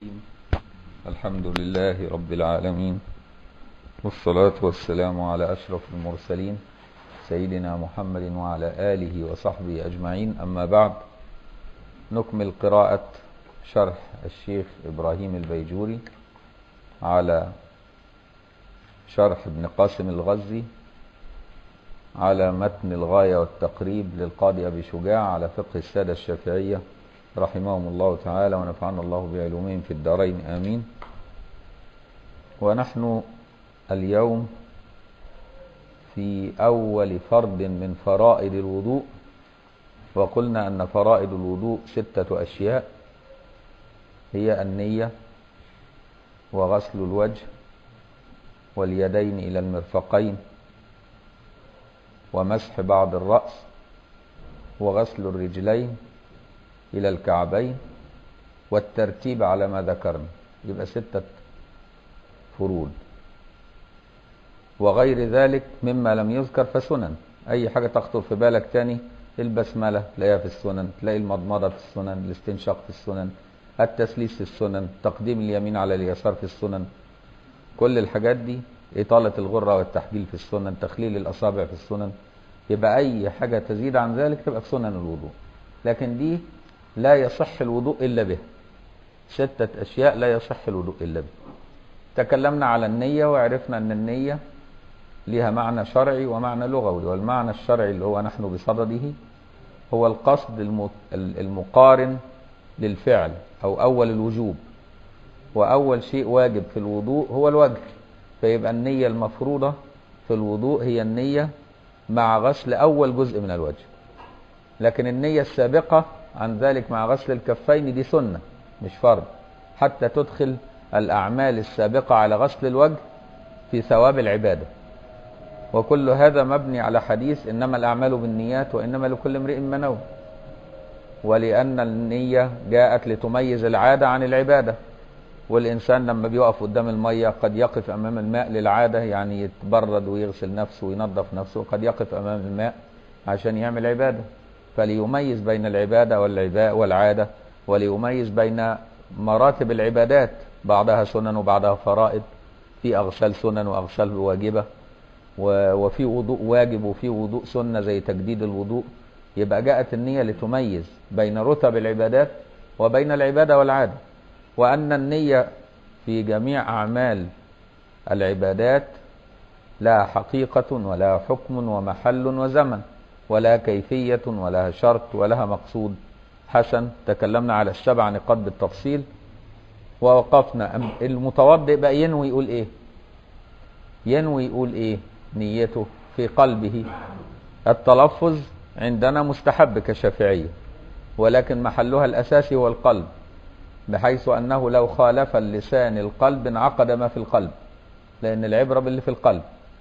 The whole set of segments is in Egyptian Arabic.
الحمد لله رب العالمين والصلاة والسلام على أشرف المرسلين سيدنا محمد وعلى آله وصحبه أجمعين أما بعد نكمل قراءة شرح الشيخ إبراهيم البيجوري على شرح ابن قاسم الغزي على متن الغاية والتقريب للقاضي أبي شجاع على فقه السادة الشافعية رحمهم الله تعالى ونفعنا الله بعلومهم في الدارين آمين ونحن اليوم في أول فرض من فرائض الوضوء وقلنا أن فرائض الوضوء ستة أشياء هي النية وغسل الوجه واليدين إلى المرفقين ومسح بعض الرأس وغسل الرجلين إلى الكعبين والترتيب على ما ذكرنا يبقى ستة فروض وغير ذلك مما لم يذكر فسنن أي حاجة تخطر في بالك تاني البسملة تلاقيها في السنن تلاقي المضمضة في السنن الاستنشاق في السنن التسليس في السنن تقديم اليمين على اليسار في السنن كل الحاجات دي إطالة الغرة والتحجيل في السنن تخليل الأصابع في السنن يبقى أي حاجة تزيد عن ذلك تبقى في سنن الوضوء لكن دي لا يصح الوضوء إلا به ستة أشياء لا يصح الوضوء إلا به تكلمنا على النية وعرفنا أن النية لها معنى شرعي ومعنى لغوي والمعنى الشرعي اللي هو نحن بصدده هو القصد المقارن للفعل أو أول الوجوب وأول شيء واجب في الوضوء هو الوجه فيبقى النية المفروضة في الوضوء هي النية مع غسل أول جزء من الوجه لكن النية السابقة عن ذلك مع غسل الكفين دي سنة مش فرض حتى تدخل الأعمال السابقة على غسل الوجه في ثواب العبادة وكل هذا مبني على حديث إنما الأعمال بالنيات وإنما لكل امرئ ما نوى ولأن النية جاءت لتميز العادة عن العبادة والإنسان لما بيقف قدام المية قد يقف أمام الماء للعادة يعني يتبرد ويغسل نفسه وينظف نفسه وقد يقف أمام الماء عشان يعمل عبادة فليميز بين العبادة والعباء والعادة وليميز بين مراتب العبادات بعضها سنن وبعضها فرائض في أغسال سنن وأغسال واجبة وفي وضوء واجب وفي وضوء سنة زي تجديد الوضوء يبقى جاءت النية لتميز بين رتب العبادات وبين العبادة والعادة وأن النية في جميع أعمال العبادات لا حقيقة ولا حكم ومحل وزمن ولا كيفية ولا شرط ولها مقصود حسن تكلمنا على السبع نقاط بالتفصيل ووقفنا المتوضئ بقى ينوي يقول ايه ينوي يقول ايه نيته في قلبه التلفظ عندنا مستحب كشافعية ولكن محلها الأساسي هو القلب بحيث أنه لو خالف اللسان القلب انعقد ما في القلب لأن العبرة باللي في القلب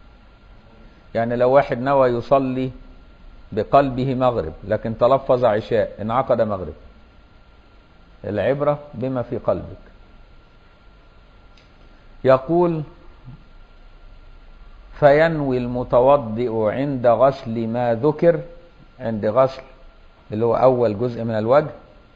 يعني لو واحد نوى يصلي بقلبه مغرب لكن تلفظ عشاء انعقد مغرب العبرة بما في قلبك يقول فينوي المتوضئ عند غسل ما ذكر عند غسل اللي هو أول جزء من الوجه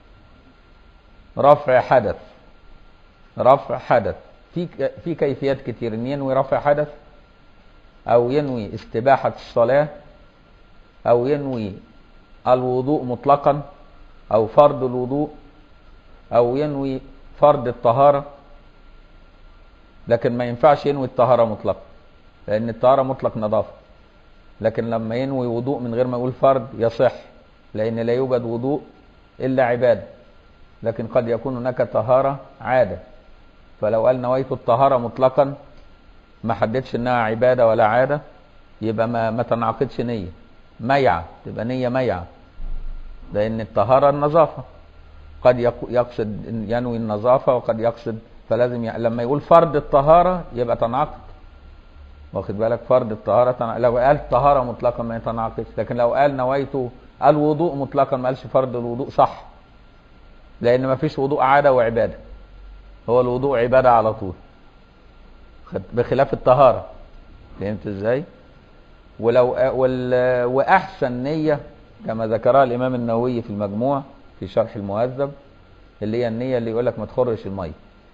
رفع حدث رفع حدث في في كيفيات كتير ان ينوي رفع حدث او ينوي استباحة الصلاة او ينوي الوضوء مطلقا او فرض الوضوء او ينوي فرض الطهارة لكن ما ينفعش ينوي الطهارة مطلقا لان الطهارة مطلق نظافة لكن لما ينوي وضوء من غير ما يقول فرض يصح لان لا يوجد وضوء الا عباده لكن قد يكون هناك طهارة عادة فلو قال نويت الطهارة مطلقا ما حددش انها عبادة ولا عادة يبقى ما, ما تنعقدش نية ميعة تبقى نية ميعة لأن الطهارة النظافة قد يقصد ينوي النظافة وقد يقصد فلازم ي... لما يقول فرض الطهارة يبقى تنعقد واخد بالك فرض الطهارة تنعقد. لو قال طهارة مطلقا ما يتنعقدش لكن لو قال نويت الوضوء مطلقا ما قالش فرض الوضوء صح لان ما فيش وضوء عاده وعباده هو الوضوء عباده على طول بخلاف الطهاره فهمت ازاي ولو وال... واحسن نيه كما ذكرها الامام النووي في المجموع في شرح المهذب اللي هي النيه اللي يقول لك ما تخرش الميه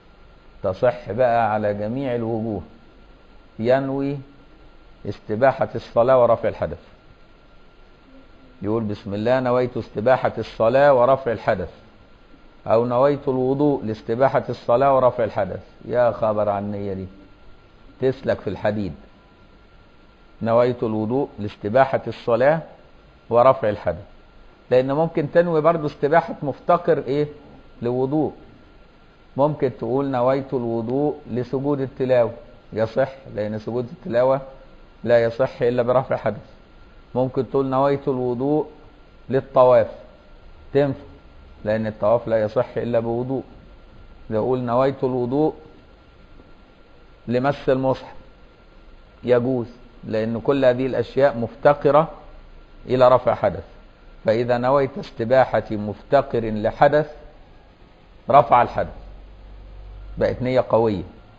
تصح بقى على جميع الوجوه ينوي استباحة الصلاة ورفع الحدث يقول بسم الله نويت استباحة الصلاة ورفع الحدث أو نويت الوضوء لاستباحة الصلاة ورفع الحدث يا خبر عن النية دي تسلك في الحديد نويت الوضوء لاستباحة الصلاة ورفع الحدث لأن ممكن تنوي برضو استباحة مفتقر إيه لوضوء ممكن تقول نويت الوضوء لسجود التلاوة يصح لأن سجود التلاوة لا يصح إلا برفع حدث ممكن تقول نويت الوضوء للطواف تنفع لأن الطواف لا يصح إلا بوضوء يقول نويت الوضوء لمس المصحف يجوز لأن كل هذه الأشياء مفتقرة إلى رفع حدث فإذا نويت استباحة مفتقر لحدث رفع الحدث بقت نية قوية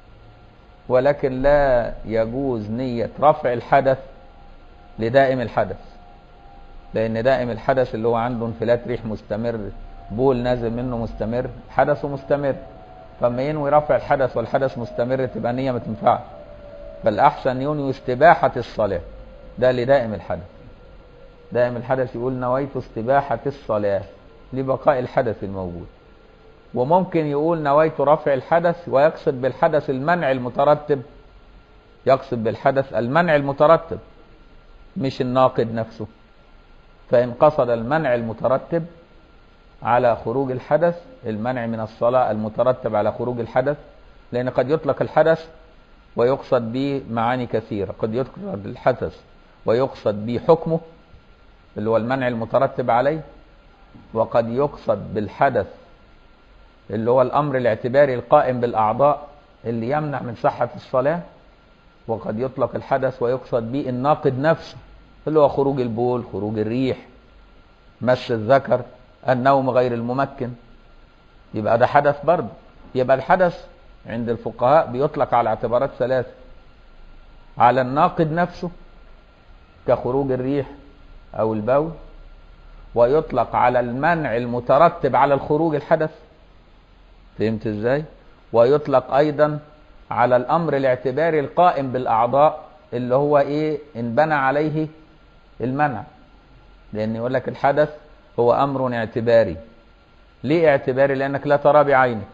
ولكن لا يجوز نية رفع الحدث لدائم الحدث لأن دائم الحدث اللي هو عنده انفلات ريح مستمر بول نازل منه مستمر حدثه مستمر فما ينوي رفع الحدث والحدث مستمر تبقى نية ما تنفعش بل أحسن ينوي استباحة الصلاة ده لدائم الحدث دائم الحدث يقول نويت استباحة الصلاة لبقاء الحدث الموجود وممكن يقول نويت رفع الحدث ويقصد بالحدث المنع المترتب يقصد بالحدث المنع المترتب مش الناقد نفسه فإن قصد المنع المترتب على خروج الحدث المنع من الصلاة المترتب على خروج الحدث لأن قد يطلق الحدث ويقصد به معاني كثيرة قد يذكر الحدث ويقصد به حكمه اللي هو المنع المترتب عليه وقد يقصد بالحدث اللي هو الأمر الاعتباري القائم بالأعضاء اللي يمنع من صحة الصلاة وقد يطلق الحدث ويقصد به الناقد نفسه اللي هو خروج البول خروج الريح مس الذكر النوم غير الممكن يبقى ده حدث برضه يبقى الحدث عند الفقهاء بيطلق على اعتبارات ثلاثة على الناقد نفسه كخروج الريح أو البول ويطلق على المنع المترتب على الخروج الحدث فهمت ازاي ويطلق ايضا على الامر الاعتباري القائم بالاعضاء اللي هو ايه ان بنى عليه المنع لان يقول لك الحدث هو امر اعتباري ليه اعتباري لانك لا ترى بعينك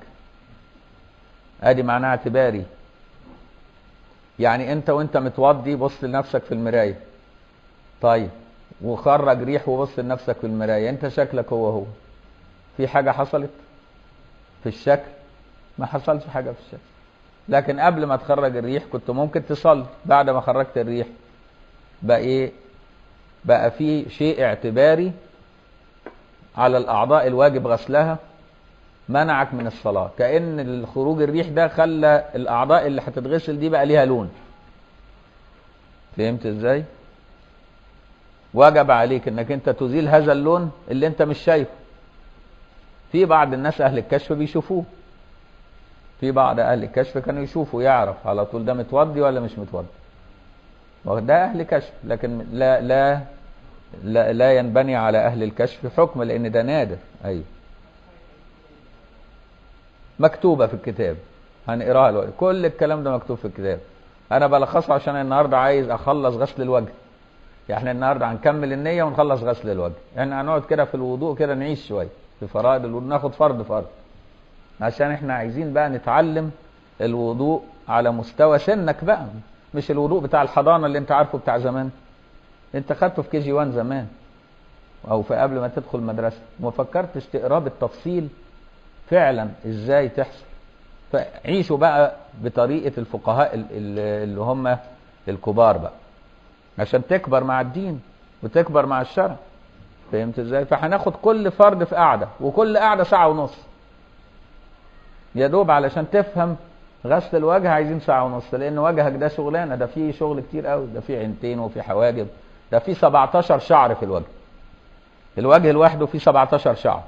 ادي معناه اعتباري يعني انت وانت متوضي بص لنفسك في المرايه طيب وخرج ريح وبص لنفسك في المرايه انت شكلك هو هو في حاجه حصلت في الشكل ما حصلش حاجه في الشكل لكن قبل ما تخرج الريح كنت ممكن تصلي بعد ما خرجت الريح بقى ايه بقى في شيء اعتباري على الاعضاء الواجب غسلها منعك من الصلاه كان الخروج الريح ده خلى الاعضاء اللي هتتغسل دي بقى ليها لون فهمت ازاي وجب عليك انك انت تزيل هذا اللون اللي انت مش شايفه في بعض الناس اهل الكشف بيشوفوه في بعض اهل الكشف كانوا يشوفوا يعرف على طول ده متوضي ولا مش متوضي ده اهل كشف لكن لا لا لا, لا ينبني على اهل الكشف حكم لان ده نادر ايوه مكتوبه في الكتاب هنقراها دلوقتي كل الكلام ده مكتوب في الكتاب انا بلخصه عشان النهارده عايز اخلص غسل الوجه يعني احنا النهارده هنكمل النيه ونخلص غسل الوجه يعني هنقعد كده في الوضوء كده نعيش شويه في فرائض الوضوء ناخد فرض فرض عشان احنا عايزين بقى نتعلم الوضوء على مستوى سنك بقى مش الوضوء بتاع الحضانه اللي انت عارفه بتاع زمان انت خدته في كي جي 1 زمان او في قبل ما تدخل مدرسه وما فكرتش تقراه بالتفصيل فعلا ازاي تحصل فعيشوا بقى بطريقه الفقهاء اللي هم الكبار بقى عشان تكبر مع الدين وتكبر مع الشرع فهمت ازاي فهناخد كل فرد في قعده وكل قعده ساعه ونص يا دوب علشان تفهم غسل الوجه عايزين ساعه ونص لان وجهك ده شغلانه ده فيه شغل كتير قوي ده فيه عينتين وفي حواجب ده فيه 17 شعر في الوجه الوجه لوحده فيه 17 شعر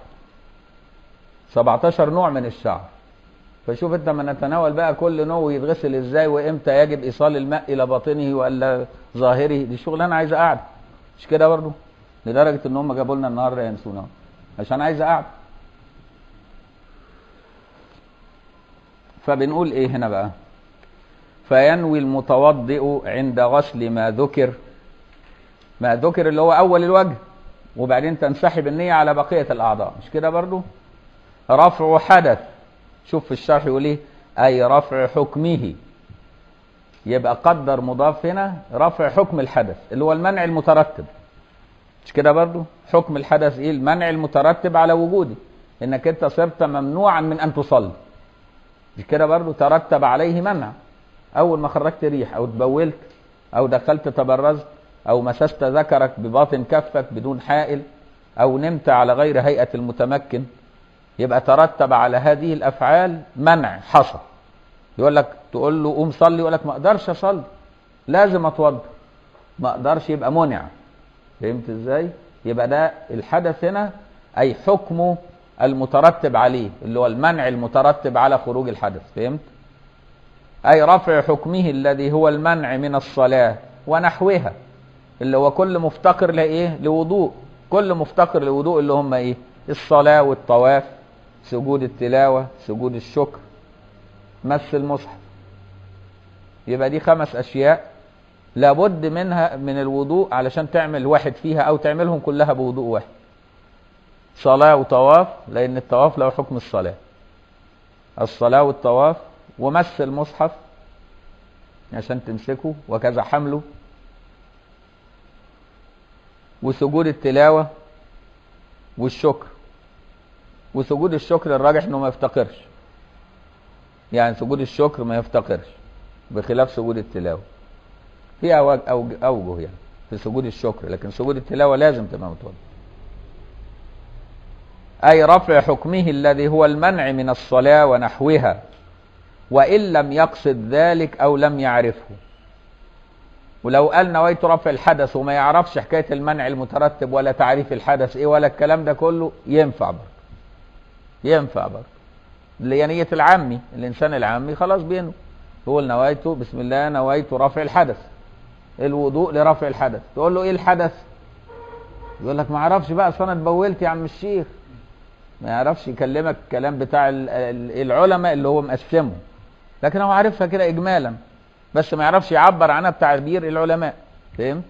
17 نوع من الشعر فشوف انت ما نتناول بقى كل نوع يتغسل ازاي وامتى يجب ايصال الماء الى باطنه ولا ظاهره دي شغلانه عايزه قعده مش كده برضه لدرجه ان هم جابوا لنا النهارده ينسونا عشان عايزه قعده فبنقول ايه هنا بقى فينوي المتوضئ عند غسل ما ذكر ما ذكر اللي هو اول الوجه وبعدين تنسحب النية على بقية الأعضاء مش كده برضو رفع حدث شوف في الشرح يقول ايه أي رفع حكمه يبقى قدر مضاف هنا رفع حكم الحدث اللي هو المنع المترتب مش كده برضو حكم الحدث ايه المنع المترتب على وجوده انك انت صرت ممنوعا من ان تصلي مش كده برضو ترتب عليه منع اول ما خرجت ريح او تبولت او دخلت تبرزت او مسست ذكرك بباطن كفك بدون حائل او نمت على غير هيئة المتمكن يبقى ترتب على هذه الافعال منع حصل يقول لك تقول له قوم صلي يقول لك ما اقدرش اصلي لازم اتوضا ما اقدرش يبقى منع فهمت ازاي يبقى ده الحدث هنا اي حكمه المترتب عليه اللي هو المنع المترتب على خروج الحدث فهمت اي رفع حكمه الذي هو المنع من الصلاة ونحوها اللي هو كل مفتقر لايه لوضوء كل مفتقر لوضوء اللي هم ايه الصلاة والطواف سجود التلاوة سجود الشكر مس المصحف يبقى دي خمس اشياء لابد منها من الوضوء علشان تعمل واحد فيها او تعملهم كلها بوضوء واحد صلاة وطواف لان الطواف له حكم الصلاة الصلاة والطواف ومس المصحف عشان تمسكه وكذا حمله وسجود التلاوة والشكر وسجود الشكر الراجح انه ما يفتقرش يعني سجود الشكر ما يفتقرش بخلاف سجود التلاوة في أوج أوج أوجه يعني في سجود الشكر لكن سجود التلاوة لازم تبقى متوضا أي رفع حكمه الذي هو المنع من الصلاة ونحوها وإن لم يقصد ذلك أو لم يعرفه ولو قال نويت رفع الحدث وما يعرفش حكاية المنع المترتب ولا تعريف الحدث ايه ولا الكلام ده كله ينفع برضه ينفع برضه اللي هي نية العامي الإنسان العامي خلاص بينه يقول نويت بسم الله نويت رفع الحدث الوضوء لرفع الحدث تقول له ايه الحدث يقول لك ما اعرفش بقى اصل انا اتبولت يا عم الشيخ ما يعرفش يكلمك الكلام بتاع العلماء اللي هو مقسمه لكن هو عارفها كده اجمالا بس ما يعرفش يعبر عنها بتعبير العلماء فهمت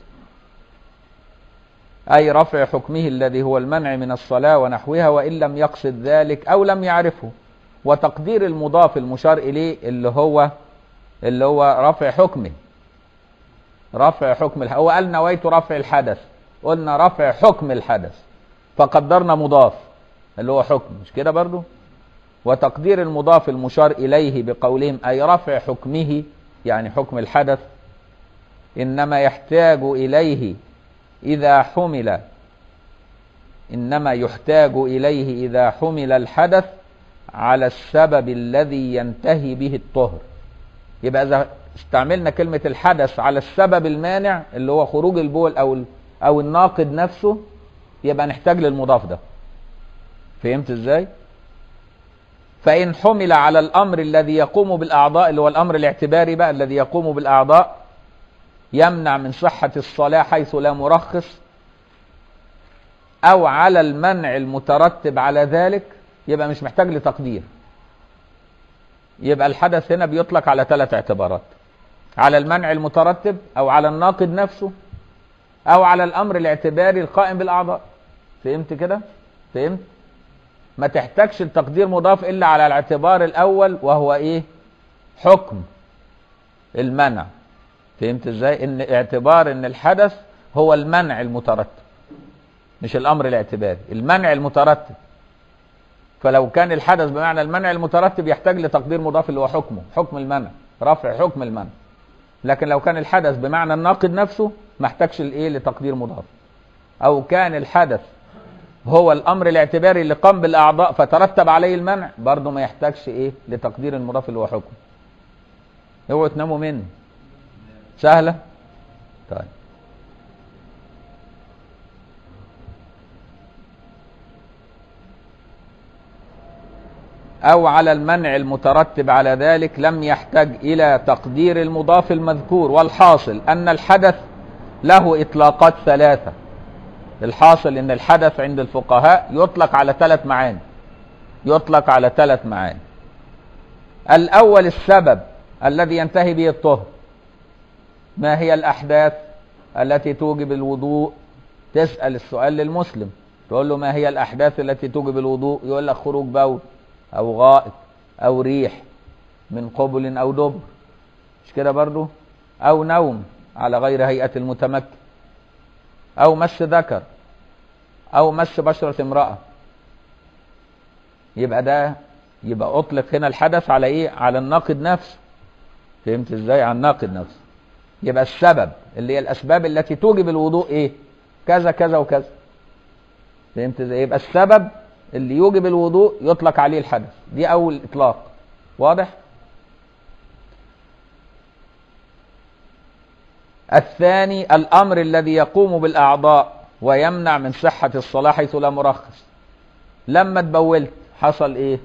أي رفع حكمه الذي هو المنع من الصلاة ونحوها وإن لم يقصد ذلك أو لم يعرفه وتقدير المضاف المشار إليه اللي هو اللي هو رفع حكمه رفع حكم الحدث هو قال نويت رفع الحدث قلنا رفع حكم الحدث فقدرنا مضاف اللي هو حكم مش كده برضو وتقدير المضاف المشار إليه بقولهم أي رفع حكمه يعني حكم الحدث إنما يحتاج إليه إذا حمل إنما يحتاج إليه إذا حمل الحدث على السبب الذي ينتهي به الطهر يبقى إذا استعملنا كلمة الحدث على السبب المانع اللي هو خروج البول أو أو الناقد نفسه يبقى نحتاج للمضاف ده فهمت ازاي؟ فإن حمل على الأمر الذي يقوم بالأعضاء اللي هو الأمر الاعتباري بقى الذي يقوم بالأعضاء يمنع من صحة الصلاة حيث لا مرخص أو على المنع المترتب على ذلك يبقى مش محتاج لتقدير يبقى الحدث هنا بيطلق على ثلاث اعتبارات على المنع المترتب أو على الناقد نفسه أو على الأمر الاعتباري القائم بالأعضاء فهمت كده؟ فهمت؟ ما تحتاجش التقدير مضاف الا على الاعتبار الاول وهو ايه حكم المنع فهمت ازاي ان اعتبار ان الحدث هو المنع المترتب مش الامر الاعتباري المنع المترتب فلو كان الحدث بمعنى المنع المترتب يحتاج لتقدير مضاف اللي هو حكمه حكم المنع رفع حكم المنع لكن لو كان الحدث بمعنى الناقد نفسه ما احتاجش الايه لتقدير مضاف او كان الحدث هو الامر الاعتباري اللي قام بالاعضاء فترتب عليه المنع برضه ما يحتاجش ايه لتقدير المضاف اللي هو حكم اوعوا تناموا مني سهله طيب او على المنع المترتب على ذلك لم يحتاج الى تقدير المضاف المذكور والحاصل ان الحدث له اطلاقات ثلاثه الحاصل ان الحدث عند الفقهاء يطلق على ثلاث معاني يطلق على ثلاث معاني الأول السبب الذي ينتهي به الطهر ما هي الأحداث التي توجب الوضوء تسأل السؤال للمسلم تقول له ما هي الأحداث التي توجب الوضوء يقول لك خروج بول أو غائط أو ريح من قبل أو دبر مش كده برضو أو نوم على غير هيئة المتمكن أو مس ذكر أو مس بشرة امرأة يبقى ده يبقى أطلق هنا الحدث على إيه؟ على الناقد نفسه فهمت إزاي؟ على الناقد نفسه يبقى السبب اللي هي الأسباب التي توجب الوضوء إيه؟ كذا كذا وكذا فهمت إزاي؟ يبقى السبب اللي يوجب الوضوء يطلق عليه الحدث دي أول إطلاق واضح؟ الثاني الأمر الذي يقوم بالأعضاء ويمنع من صحة الصلاة حيث لا مرخص لما تبولت حصل إيه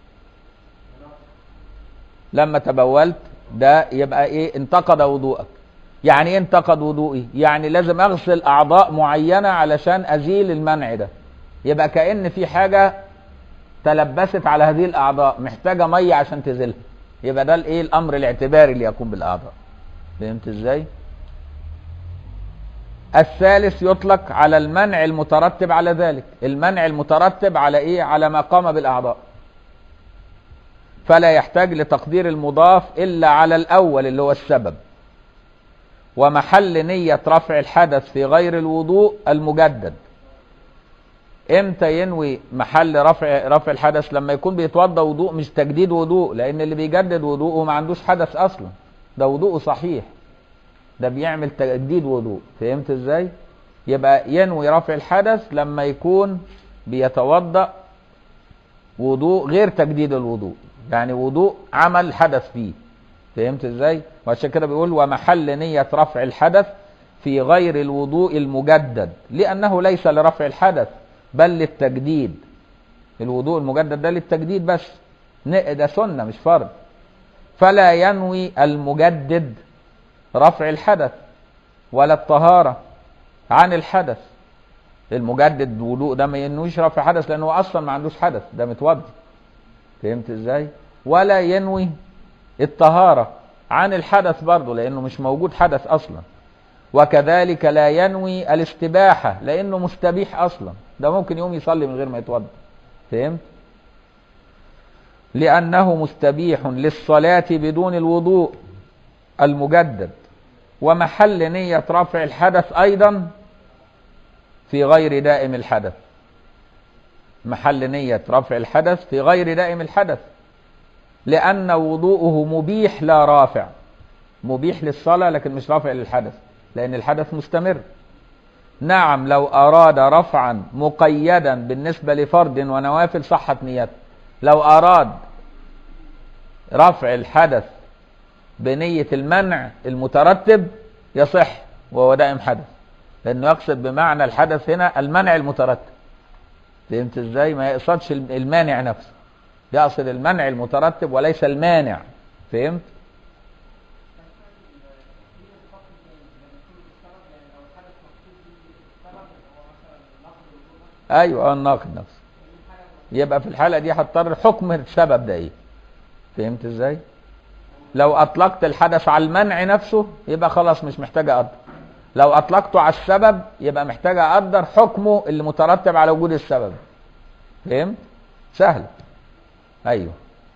لما تبولت ده يبقى إيه انتقد وضوءك يعني ايه انتقد وضوئي يعني لازم أغسل أعضاء معينة علشان أزيل المنع ده يبقى كأن في حاجة تلبست على هذه الأعضاء محتاجة مية عشان تزيلها يبقى ده الإيه الأمر الاعتباري اللي يقوم بالأعضاء فهمت إزاي؟ الثالث يطلق على المنع المترتب على ذلك المنع المترتب على ايه على ما قام بالاعضاء فلا يحتاج لتقدير المضاف الا على الاول اللي هو السبب ومحل نية رفع الحدث في غير الوضوء المجدد امتى ينوي محل رفع رفع الحدث لما يكون بيتوضا وضوء مش تجديد وضوء لان اللي بيجدد وضوءه ما عندوش حدث اصلا ده وضوءه صحيح ده بيعمل تجديد وضوء فهمت ازاي يبقى ينوي رفع الحدث لما يكون بيتوضا وضوء غير تجديد الوضوء يعني وضوء عمل حدث فيه فهمت ازاي وعشان كده بيقول ومحل نية رفع الحدث في غير الوضوء المجدد لأنه ليس لرفع الحدث بل للتجديد الوضوء المجدد ده للتجديد بس ده سنة مش فرض فلا ينوي المجدد رفع الحدث ولا الطهارة عن الحدث المجدد وضوء ده ما ينويش رفع حدث لأنه أصلا ما عندوش حدث ده متوضي فهمت ازاي ولا ينوي الطهارة عن الحدث برضه لأنه مش موجود حدث أصلا وكذلك لا ينوي الاستباحة لأنه مستبيح أصلا ده ممكن يقوم يصلي من غير ما يتوضا فهمت لأنه مستبيح للصلاة بدون الوضوء المجدد ومحل نية رفع الحدث أيضا في غير دائم الحدث محل نية رفع الحدث في غير دائم الحدث لأن وضوءه مبيح لا رافع مبيح للصلاة لكن مش رافع للحدث لأن الحدث مستمر نعم لو أراد رفعا مقيدا بالنسبة لفرد ونوافل صحت نيته لو أراد رفع الحدث بنية المنع المترتب يصح وهو دائم حدث لأنه يقصد بمعنى الحدث هنا المنع المترتب فهمت ازاي ما يقصدش المانع نفسه يقصد المنع المترتب وليس المانع فهمت ايوه الناقد نفسه يبقى في الحاله دي هضطر حكم السبب ده ايه فهمت ازاي لو اطلقت الحدث على المنع نفسه يبقى خلاص مش محتاج اقدر لو اطلقته على السبب يبقى محتاج اقدر حكمه اللي مترتب على وجود السبب فهمت سهل ايوه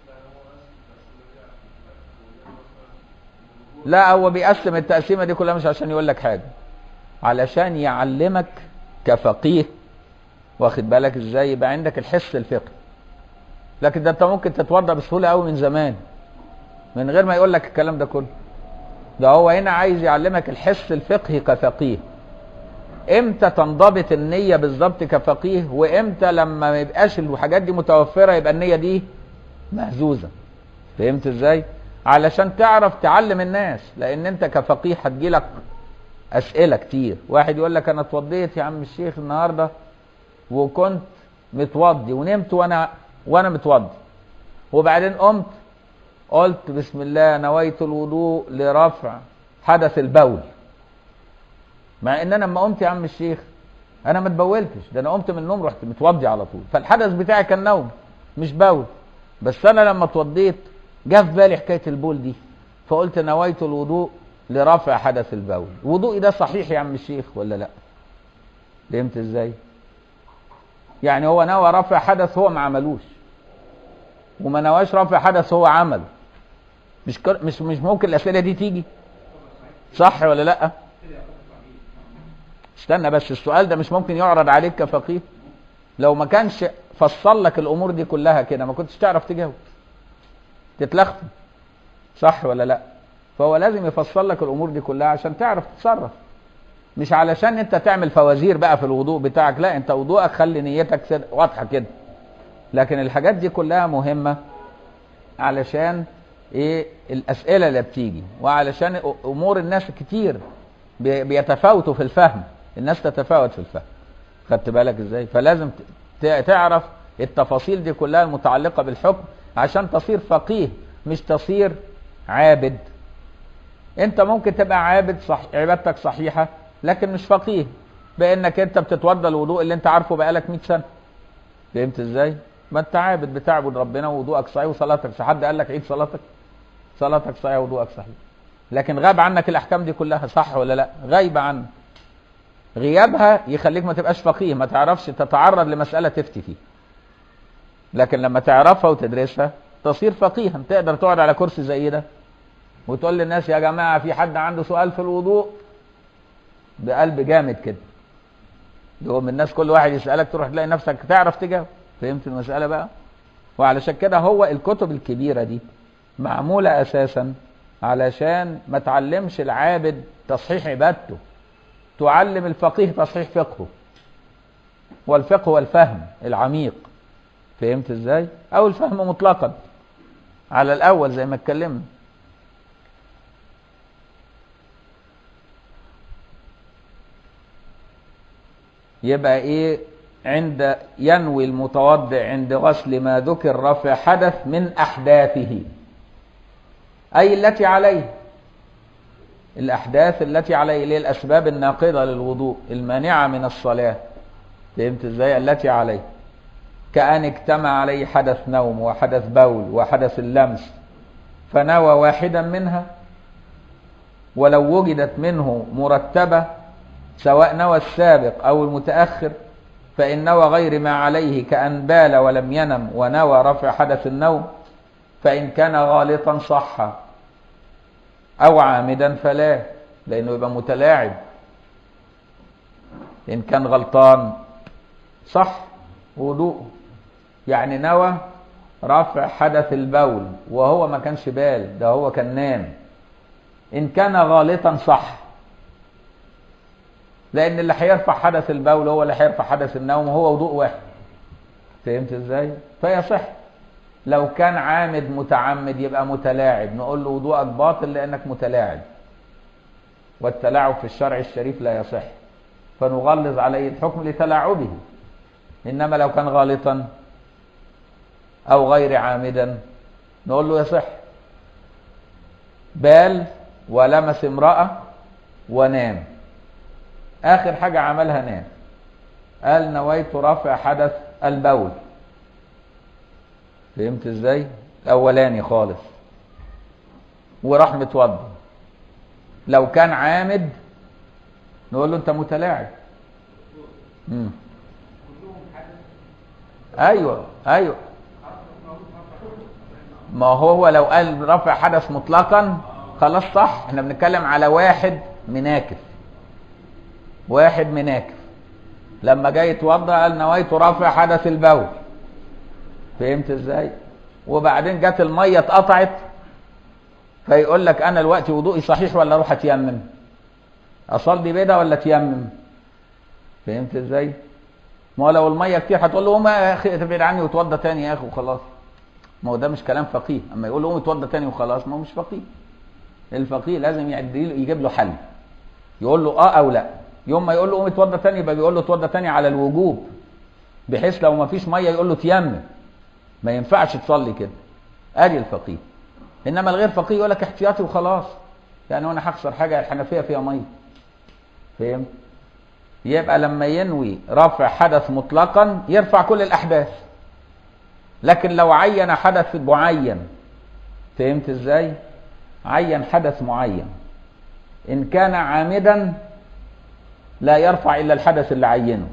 لا هو بيقسم التقسيمه دي كلها مش عشان يقول لك حاجه علشان يعلمك كفقيه واخد بالك ازاي يبقى عندك الحس الفقهي لكن ده انت ممكن تتوضا بسهوله قوي من زمان من غير ما يقول لك الكلام ده كله ده هو هنا عايز يعلمك الحس الفقهي كفقيه امتى تنضبط النية بالظبط كفقيه وامتى لما ما يبقاش الحاجات دي متوفرة يبقى النية دي مهزوزة فهمت ازاي علشان تعرف تعلم الناس لان انت كفقيه هتجيلك اسئلة كتير واحد يقول لك انا اتوضيت يا عم الشيخ النهاردة وكنت متوضي ونمت وانا وانا متوضي وبعدين قمت قلت بسم الله نويت الوضوء لرفع حدث البول مع ان انا لما قمت يا عم الشيخ انا ما اتبولتش ده انا قمت من النوم رحت متوضي على طول فالحدث بتاعي كان نوم مش بول بس انا لما اتوضيت جه في بالي حكايه البول دي فقلت نويت الوضوء لرفع حدث البول وضوئي ده صحيح يا عم الشيخ ولا لا فهمت ازاي يعني هو نوى رفع حدث هو ما عملوش وما نواش رفع حدث هو عمل مش كر... مش مش ممكن الاسئله دي تيجي صح ولا لا استنى بس السؤال ده مش ممكن يعرض عليك كفقيه لو ما كانش فصل لك الامور دي كلها كده ما كنتش تعرف تجاوب تتلخفي صح ولا لا فهو لازم يفصل لك الامور دي كلها عشان تعرف تتصرف مش علشان انت تعمل فوازير بقى في الوضوء بتاعك لا انت وضوءك خلي نيتك واضحه كده لكن الحاجات دي كلها مهمه علشان ايه الاسئله اللي بتيجي وعلشان امور الناس كتير بيتفاوتوا في الفهم الناس تتفاوت في الفهم خدت بالك ازاي فلازم تعرف التفاصيل دي كلها المتعلقه بالحكم عشان تصير فقيه مش تصير عابد انت ممكن تبقى عابد صح عبادتك صحيحه لكن مش فقيه بانك انت بتتوضى الوضوء اللي انت عارفه بقالك 100 سنه فهمت ازاي ما انت عابد بتعبد ربنا ووضوءك صحيح وصلاتك صحيح حد قال لك عيد صلاتك صلاتك صحيح ووضوءك صحيح لكن غاب عنك الاحكام دي كلها صح ولا لا غايبه عنك غيابها يخليك ما تبقاش فقيه ما تعرفش تتعرض لمساله تفتي فيها لكن لما تعرفها وتدرسها تصير فقيها تقدر تقعد على كرسي زي ده وتقول للناس يا جماعه في حد عنده سؤال في الوضوء بقلب جامد كده يقوم الناس كل واحد يسالك تروح تلاقي نفسك تعرف تجاوب فهمت المساله بقى وعلشان كده هو الكتب الكبيره دي معموله اساسا علشان ما تعلمش العابد تصحيح عبادته تعلم الفقيه تصحيح فقهه والفقه هو الفهم العميق فهمت ازاي او الفهم مطلقا على الاول زي ما اتكلمنا يبقى ايه عند ينوي المتوضع عند غسل ما ذكر رفع حدث من احداثه اي التي عليه الاحداث التي عليه اللي هي الاسباب الناقضه للوضوء المانعه من الصلاه فهمت ازاي التي عليه كأن اجتمع عليه حدث نوم وحدث بول وحدث اللمس فنوى واحدا منها ولو وجدت منه مرتبة سواء نوى السابق أو المتأخر فإن نوى غير ما عليه كأن بال ولم ينم ونوى رفع حدث النوم فإن كان غالطا صح أو عامدا فلا لأنه يبقى متلاعب إن كان غلطان صح وضوء يعني نوى رفع حدث البول وهو ما كانش بال ده هو كان نام ان كان غالطا صح لان اللي هيرفع حدث البول هو اللي هيرفع حدث النوم وهو وضوء واحد فهمت ازاي فيصح لو كان عامد متعمد يبقى متلاعب نقول له وضوءك باطل لانك متلاعب والتلاعب في الشرع الشريف لا يصح فنغلظ عليه الحكم لتلاعبه انما لو كان غالطا او غير عامدا نقول له يصح بال ولمس امرأة ونام اخر حاجة عملها نام قال نويت رفع حدث البول فهمت ازاي الاولاني خالص وراح متوضى لو كان عامد نقول له انت متلاعب مم. ايوه ايوه ما هو لو قال رفع حدث مطلقا خلاص صح احنا بنتكلم على واحد مناكف واحد مناكف لما جاي يتوضا قال نويت رفع حدث البول فهمت ازاي وبعدين جت الميه اتقطعت فيقول لك انا دلوقتي وضوئي صحيح ولا اروح اتيمم اصلي بيضه ولا اتيمم فهمت ازاي ما هو لو الميه كتير هتقول له قوم يا اخي تبعد عني وتوضى تاني يا اخي وخلاص ما هو ده مش كلام فقيه اما يقول له قوم اتوضى تاني وخلاص ما هو مش فقيه الفقيه لازم يجيب له حل يقول له اه او لا يوم ما يقول له قوم اتوضى تاني يبقى بيقول له اتوضى تاني على الوجوب بحيث لو ما فيش ميه يقول له تيمم ما ينفعش تصلي كده ادي الفقيه انما الغير فقيه يقول لك احتياطي وخلاص يعني وانا هخسر حاجه الحنفيه فيها ميه فهمت يبقى لما ينوي رفع حدث مطلقا يرفع كل الاحداث لكن لو عين حدث معين فهمت ازاي عين حدث معين ان كان عامدا لا يرفع الا الحدث اللي عينه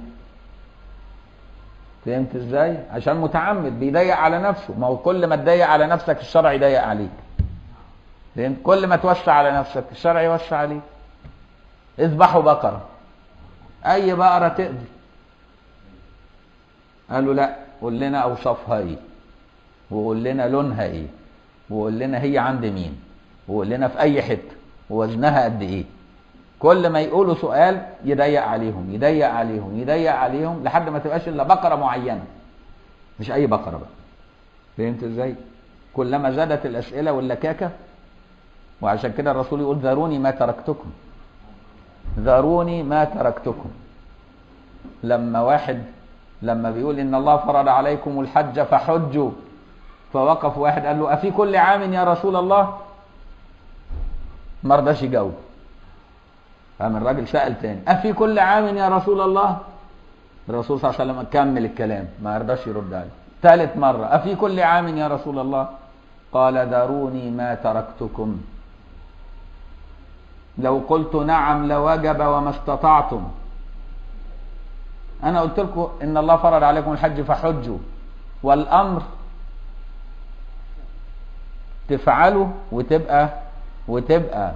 فهمت ازاي عشان متعمد بيضيق على نفسه ما هو كل ما تضيق على نفسك الشرع يضيق عليك فهمت كل ما توسع على نفسك الشرع يوسع عليك اذبحوا بقره اي بقره تقضي قالوا لا قول لنا اوصافها ايه وقول لنا لونها ايه وقول لنا هي عند مين وقول لنا في اي حته ووزنها قد ايه كل ما يقولوا سؤال يضيق عليهم يضيق عليهم يضيق عليهم لحد ما تبقاش الا بقره معينه مش اي بقره بقى فهمت ازاي كلما زادت الاسئله واللكاكه وعشان كده الرسول يقول ذروني ما تركتكم ذروني ما تركتكم لما واحد لما بيقول ان الله فرض عليكم الحج فحجوا فوقف واحد قال له افي كل عام يا رسول الله ما رضاش يجاوب قام الراجل سال تاني افي كل عام يا رسول الله الرسول صلى الله عليه وسلم كمل الكلام ما رضاش يرد عليه ثالث مره افي كل عام يا رسول الله قال ذروني ما تركتكم لو قلت نعم لوجب وما استطعتم انا قلت لكم ان الله فرض عليكم الحج فحجوا والامر تفعله وتبقى وتبقى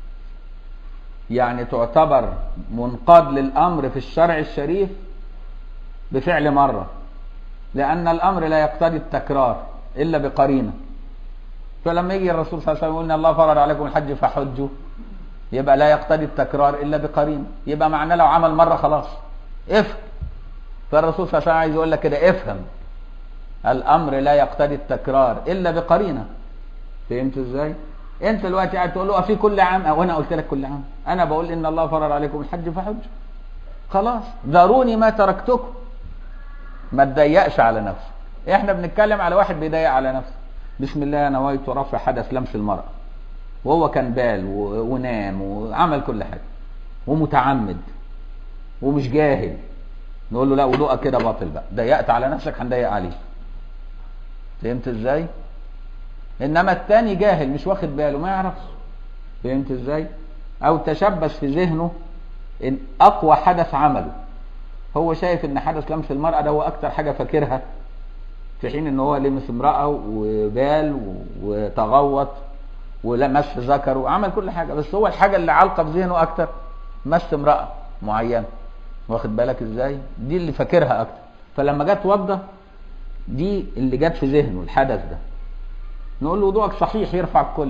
يعني تعتبر منقاد للامر في الشرع الشريف بفعل مره لان الامر لا يقتضي التكرار الا بقرينه فلما يجي الرسول صلى الله عليه وسلم يقول ان الله فرض عليكم الحج فحجوا يبقى لا يقتضي التكرار الا بقرينه يبقى معناه لو عمل مره خلاص افهم فالرسول صلى الله عليه وسلم عايز يقول لك كده افهم الامر لا يقتضي التكرار الا بقرينه فهمت ازاي انت دلوقتي قاعد تقول له في كل عام وانا قلت لك كل عام انا بقول ان الله فرض عليكم الحج فحج خلاص ذروني ما تركتكم ما تضيقش على نفسك احنا بنتكلم على واحد بيضيق على نفسه بسم الله نويت رفع حدث لمس المرأة وهو كان بال و- ونام وعمل كل حاجة ومتعمد ومش جاهل نقول له لا وضوءك كده باطل بقى ضيقت على نفسك هنضيق عليك فهمت ازاي انما التاني جاهل مش واخد باله ما يعرفش فهمت ازاي او تشبث في ذهنه ان اقوى حدث عمله هو شايف ان حدث لمس المرأة ده هو اكتر حاجة فاكرها في حين ان هو لمس امرأة وبال و- وتغوط ولمس ذكر وعمل كل حاجة بس هو الحاجة اللي علقة في ذهنه اكتر مس امرأة معينة واخد بالك ازاي دي اللي فاكرها اكتر فلما جت توضى دي اللي جت في ذهنه الحدث ده نقول له وضوءك صحيح يرفع الكل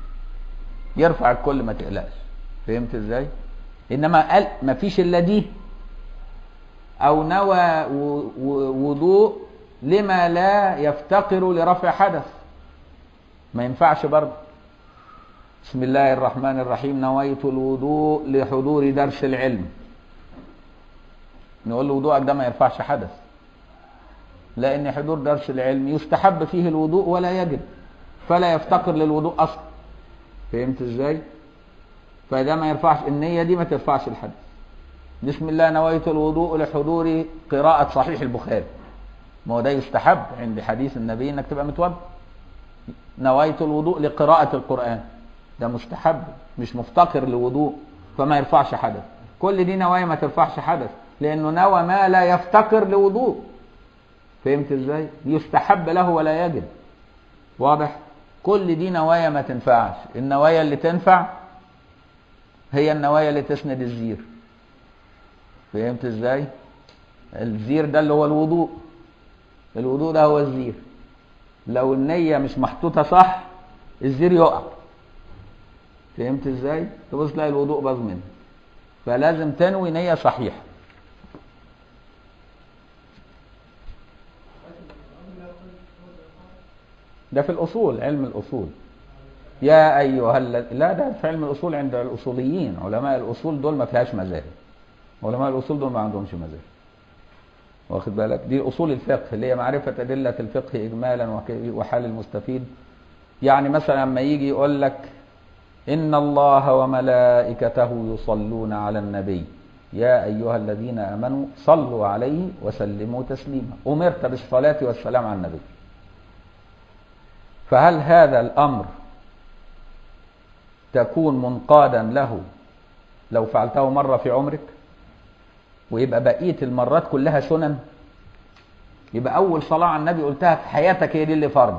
يرفع الكل ما تقلقش فهمت ازاي انما قال ما فيش الا دي او نوى و- و- وضوء لما لا يفتقر لرفع حدث ما ينفعش برضه بسم الله الرحمن الرحيم نويت الوضوء لحضور درس العلم نقول له وضوءك ده ما يرفعش حدث لان حضور درس العلم يستحب فيه الوضوء ولا يجب فلا يفتقر للوضوء اصلا فهمت ازاي فده ما يرفعش النيه دي ما ترفعش الحدث بسم الله نويت الوضوء لحضور قراءة صحيح البخاري ما هو ده يستحب عند حديث النبي انك تبقى متوضا نويت الوضوء لقراءة القرآن ده مستحب مش مفتقر لوضوء فما يرفعش حدث كل دي نوايا ما ترفعش حدث لانه نوى ما لا يفتقر لوضوء فهمت ازاي يستحب له ولا يجب واضح كل دي نوايا ما تنفعش النوايا اللي تنفع هي النوايا اللي تسند الزير فهمت ازاي الزير ده اللي هو الوضوء الوضوء ده هو الزير لو النية مش محطوطة صح الزير يقع فهمت ازاي تبص تلاقي الوضوء باظ منك فلازم تنوي نية صحيحة ده في الأصول علم الأصول يا أيها الذ- لا ده في علم الأصول عند الأصوليين علماء الأصول دول ما فيهاش مذاهب علماء الأصول دول ما عندهمش مذاهب واخد بالك دي أصول الفقه اللي هي معرفة أدلة الفقه إجمالا وك- وحال المستفيد يعني مثلا لما يجي يقول لك إن الله وملائكته يصلون على النبي يا أيها الذين آمنوا صلوا عليه وسلموا تسليما أمرت بالصلاة والسلام على النبي فهل هذا الأمر تكون منقادا له لو فعلته مرة في عمرك ويبقى بقية المرات كلها سنن يبقى أول صلاة على النبي قلتها في حياتك هي دي اللي فرض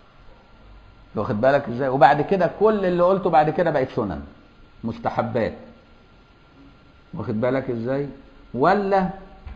واخد بالك ازاي وبعد كده كل اللي قلته بعد كده بقت سنن مستحبات واخد بالك ازاي ولا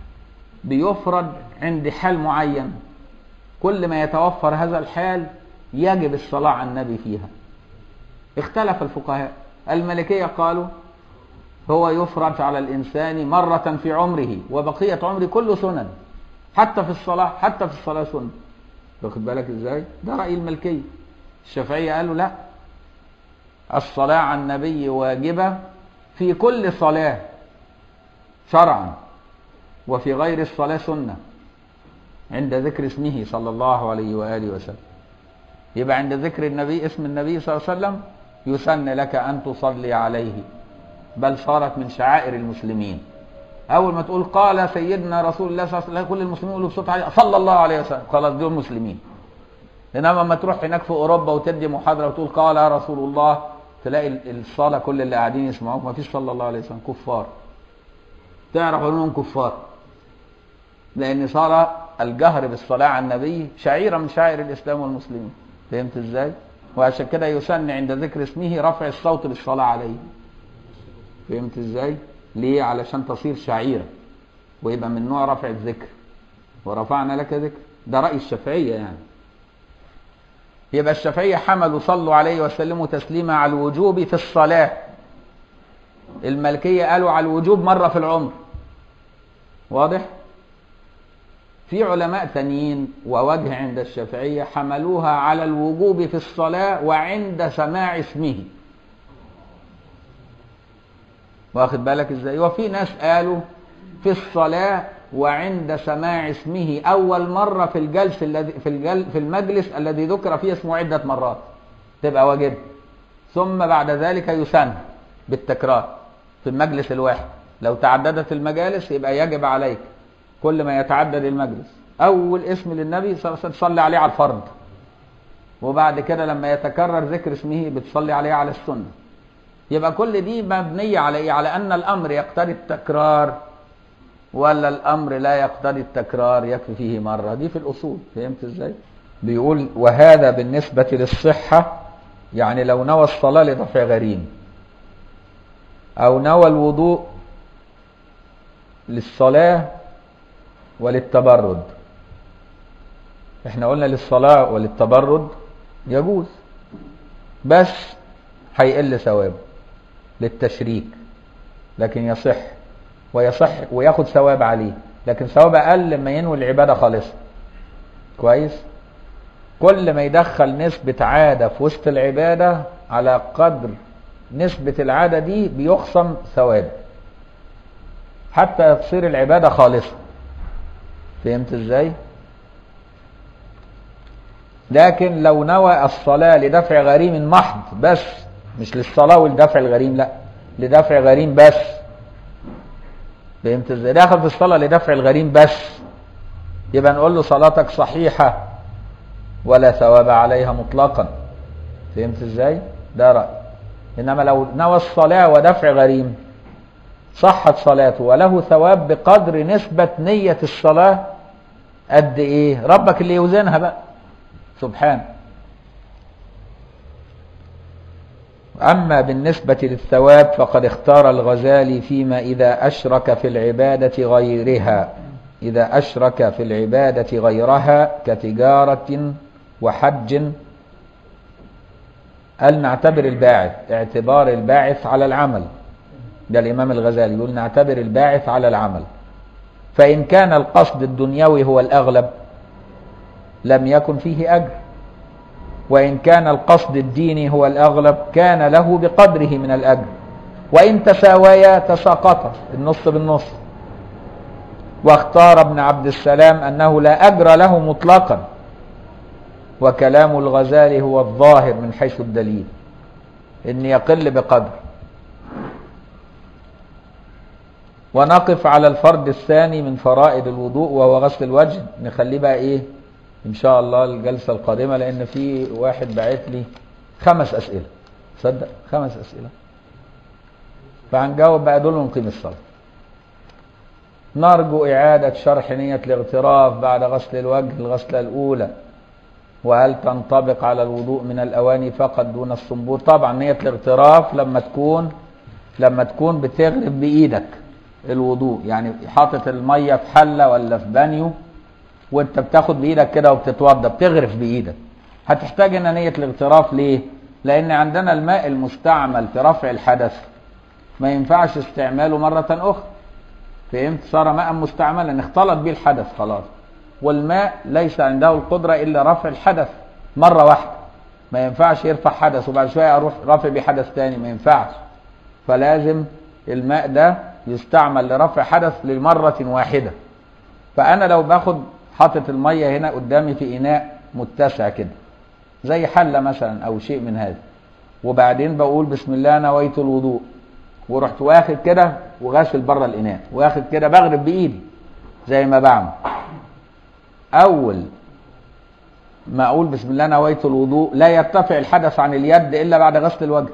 بيفرض عند حال معين كل ما يتوفر هذا الحال يجب الصلاة على النبي فيها اختلف الفقهاء الملكية قالوا هو يفرض على الإنسان مرة في عمره وبقية عمره كله سنن حتى في الصلاة حتى في الصلاة سنة واخد بالك ازاي ده رأي الملكية الشافعية قالوا لا الصلاة على النبي واجبة في كل صلاة شرعا وفي غير الصلاة سنة عند ذكر اسمه صلى الله عليه وآله وسلم يبقى عند ذكر النبي اسم النبي صلى الله عليه وسلم يسن لك أن تصلي عليه بل صارت من شعائر المسلمين أول ما تقول قال سيدنا رسول الله صلى الله عليه وسلم كل المسلمين يقولوا بصوت عالي صلى الله عليه وسلم خلاص دول مسلمين إنما لما تروح هناك في أوروبا وتدي محاضرة وتقول قال رسول الله تلاقي الصلاة كل اللي قاعدين يسمعوك ما فيش صلى الله عليه وسلم كفار تعرف انهم كفار لان صار الجهر بالصلاة على النبي شعيرة من شعائر الاسلام والمسلمين فهمت ازاي وعشان كده يسن عند ذكر اسمه رفع الصوت بالصلاة عليه فهمت ازاي ليه علشان تصير شعيرة ويبقى من نوع رفع الذكر ورفعنا لك ذكر ده رأي الشافعية يعني يبقى الشافعية حملوا صلوا عليه وسلموا تسليما على الوجوب في الصلاة الملكية قالوا على الوجوب مرة في العمر واضح في علماء ثانيين ووجه عند الشافعية حملوها على الوجوب في الصلاة وعند سماع اسمه واخد بالك ازاي وفي ناس قالوا في الصلاة وعند سماع اسمه أول مرة في الجلس الذي في الجل في المجلس الذي ذكر فيه اسمه عدة مرات تبقى واجب ثم بعد ذلك يسن بالتكرار في المجلس الواحد لو تعددت المجالس يبقى يجب عليك كل ما يتعدد المجلس أول اسم للنبي صلى الله عليه وسلم تصلي عليه على الفرض وبعد كده لما يتكرر ذكر اسمه بتصلي عليه على السنة يبقى كل دي مبنية على إيه؟ على أن الأمر يقتضي التكرار ولا الأمر لا يقتضي التكرار يكفي فيه مرة دي في الأصول فهمت إزاي؟ بيقول وهذا بالنسبة للصحة يعني لو نوى الصلاة لدفع غريم أو نوى الوضوء للصلاة وللتبرد احنا قلنا للصلاة وللتبرد يجوز بس هيقل ثوابه للتشريك لكن يصح ويصح وياخد ثواب عليه لكن ثواب اقل لما ينوي العباده خالصه كويس كل ما يدخل نسبة عادة في وسط العبادة على قدر نسبة العادة دي بيخصم ثواب حتى تصير العبادة خالصة فهمت ازاي لكن لو نوى الصلاة لدفع غريم محض بس مش للصلاة ولدفع الغريم لا لدفع غريم بس فهمت ازاي داخل في الصلاة لدفع الغريم بس يبقى نقول له صلاتك صحيحة ولا ثواب عليها مطلقا فهمت ازاي ده رأي انما لو نوى الصلاة ودفع غريم صحت صلاته وله ثواب بقدر نسبة نية الصلاة قد ايه ربك اللي يوزنها بقى سبحانه أما بالنسبة للثواب فقد اختار الغزالي فيما إذا أشرك في العبادة غيرها إذا أشرك في العبادة غيرها كتجارة وحج قال نعتبر الباعث اعتبار الباعث على العمل ده الإمام الغزالي يقول نعتبر الباعث على العمل فإن كان القصد الدنيوي هو الأغلب لم يكن فيه أجر وإن كان القصد الديني هو الأغلب كان له بقدره من الأجر وإن تساويا تساقطا النص بالنص واختار ابن عبد السلام أنه لا أجر له مطلقا وكلام الغزالي هو الظاهر من حيث الدليل إن يقل بقدر ونقف على الفرد الثاني من فرائض الوضوء وهو غسل الوجه نخليه بقى إيه ان شاء الله الجلسه القادمه لان في واحد باعت لي خمس اسئله تصدق خمس اسئله فهنجاوب بقى دول ونقيم الصلاه نرجو إعادة شرح نية الاغتراف بعد غسل الوجه الغسلة الأولى وهل تنطبق على الوضوء من الأواني فقط دون الصنبور طبعا نية الاغتراف لما تكون لما تكون بتغرف بإيدك الوضوء يعني حاطط المية في حلة ولا في بانيو وانت بتاخد بإيدك كده وبتتوضى بتغرف بإيدك هتحتاج ان نية الاغتراف ليه؟ لأن عندنا الماء المستعمل في رفع الحدث ما ينفعش استعماله مرة أخرى فهمت صار ماء مستعملا اختلط به الحدث خلاص والماء ليس عنده القدرة إلا رفع الحدث مرة واحدة ما ينفعش يرفع حدث وبعد شوية أروح رافع بيه حدث تاني ما ينفعش فلازم الماء ده يستعمل لرفع حدث لمرة واحدة فأنا لو باخد حاطط المية هنا قدامي في إناء متسع كده زي حلة مثلا أو شيء من هذا وبعدين بقول بسم الله نويت الوضوء ورحت واخد كده وغاسل بره الاناء واخد كده بغرب بايدي زي ما بعمل اول ما اقول بسم الله نويت الوضوء لا يرتفع الحدث عن اليد الا بعد غسل الوجه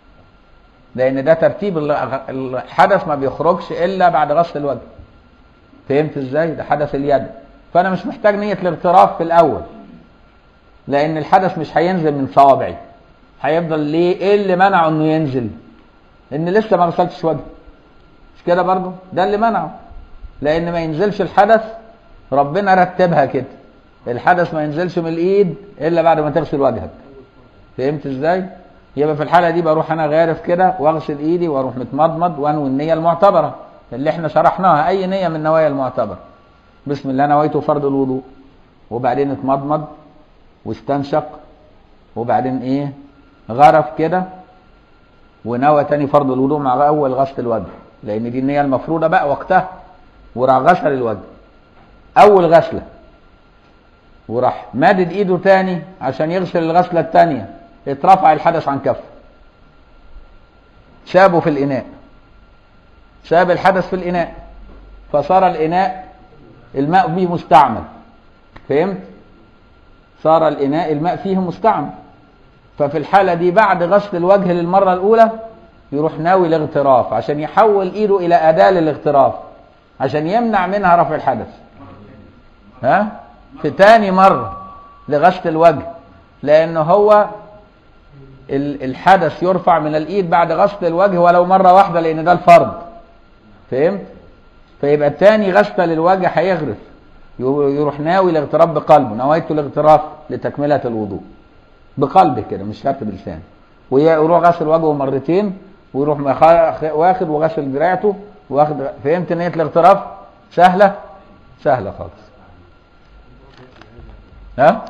لان ده ترتيب الحدث ما بيخرجش الا بعد غسل الوجه فهمت ازاي ده حدث اليد فانا مش محتاج نيه الاغتراف في الاول لان الحدث مش هينزل من صوابعي هيفضل ليه ايه اللي منعه انه ينزل ان لسه ما غسلتش وجهي مش كده برضه ده اللي منعه لان ما ينزلش الحدث ربنا رتبها كده الحدث ما ينزلش من الايد الا بعد ما تغسل وجهك فهمت ازاي يبقى في الحاله دي بروح انا غارف كده واغسل ايدي واروح متمضمض وانوي النيه المعتبره اللي احنا شرحناها اي نيه من النوايا المعتبره بسم الله نويت فرض الوضوء وبعدين اتمضمض واستنشق وبعدين ايه غرف كده ونوى تاني فرض الوضوء مع اول غسل الوجه لان دي النيه المفروضه بقى وقتها وراح غسل الوجه اول غسله وراح مادد ايده تاني عشان يغسل الغسله الثانيه اترفع الحدث عن كفه سابه في الاناء ساب الحدث في الاناء فصار الاناء الماء فيه مستعمل فهمت صار الاناء الماء فيه مستعمل ففي الحالة دي بعد غسل الوجه للمرة الأولى يروح ناوي الاغتراف عشان يحول إيده إلى أداة للاغتراف عشان يمنع منها رفع الحدث ها في تاني مرة لغسل الوجه لأن هو الحدث يرفع من الإيد بعد غسل الوجه ولو مرة واحدة لأن ده الفرض فهمت فيبقى تاني غسلة للوجه هيغرف يروح ناوي الاغتراف بقلبه نويت الاغتراف لتكملة الوضوء بقلبه كده مش شرط بلسانه ويروح غسل وجهه مرتين ويروح واخد وغسل دراعته واخد فهمت نيه الاغتراف سهله سهله خالص ها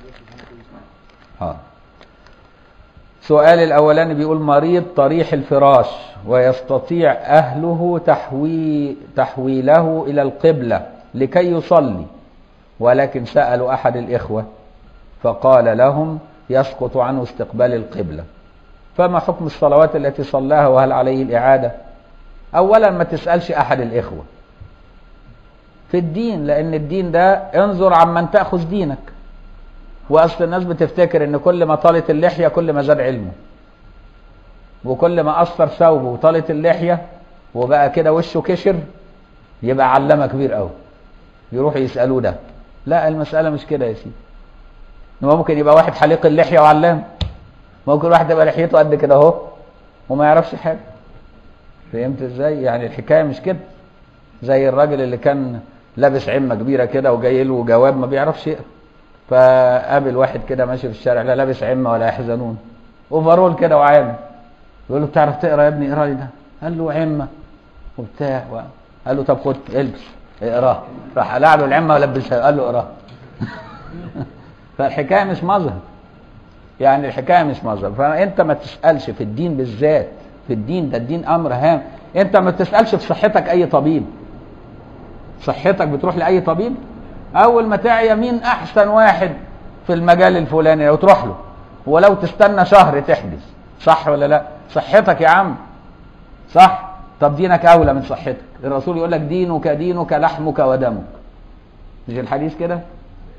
ها سؤال الاولاني بيقول مريض طريح الفراش ويستطيع اهله تحوي تحويله الى القبله لكي يصلي ولكن سالوا احد الاخوه فقال لهم يسقط عنه استقبال القبلة فما حكم الصلوات التي صلاها وهل عليه الإعادة أولا ما تسألش أحد الإخوة في الدين لأن الدين ده انظر عمن تأخذ دينك وأصل الناس بتفتكر إن كل ما طالت اللحية كل ما زاد علمه وكل ما أثر ثوبه وطالت اللحية وبقى كده وشه كشر يبقى علامة كبير قوي يروحوا يسألوه ده لا المسألة مش كده يا سيدي ممكن يبقى واحد حليق اللحيه وعلام ممكن واحد يبقى لحيته قد كده اهو وما يعرفش حاجه فهمت ازاي يعني الحكايه مش كده زي الراجل اللي كان لابس عمه كبيره كده وجاي له جواب ما بيعرفش يقرا فقابل واحد كده ماشي في الشارع لا لابس عمه ولا يحزنون اوفرول كده وعامل يقول له بتعرف تقرا يا ابني اقرا لي ده قال له عمه وبتاع و... قال له طب خد البس اقراه راح قلع له العمه ولبسها قال له اقراه فالحكايه مش مظهر يعني الحكايه مش مظهر فانت ما تسالش في الدين بالذات في الدين ده الدين امر هام انت ما تسالش في صحتك اي طبيب صحتك بتروح لاي طبيب اول ما تعيا مين احسن واحد في المجال الفلاني لو تروح له ولو تستنى شهر تحدث صح ولا لا صحتك يا عم صح طب دينك اولى من صحتك الرسول يقول لك دينك دينك لحمك ودمك مش الحديث كده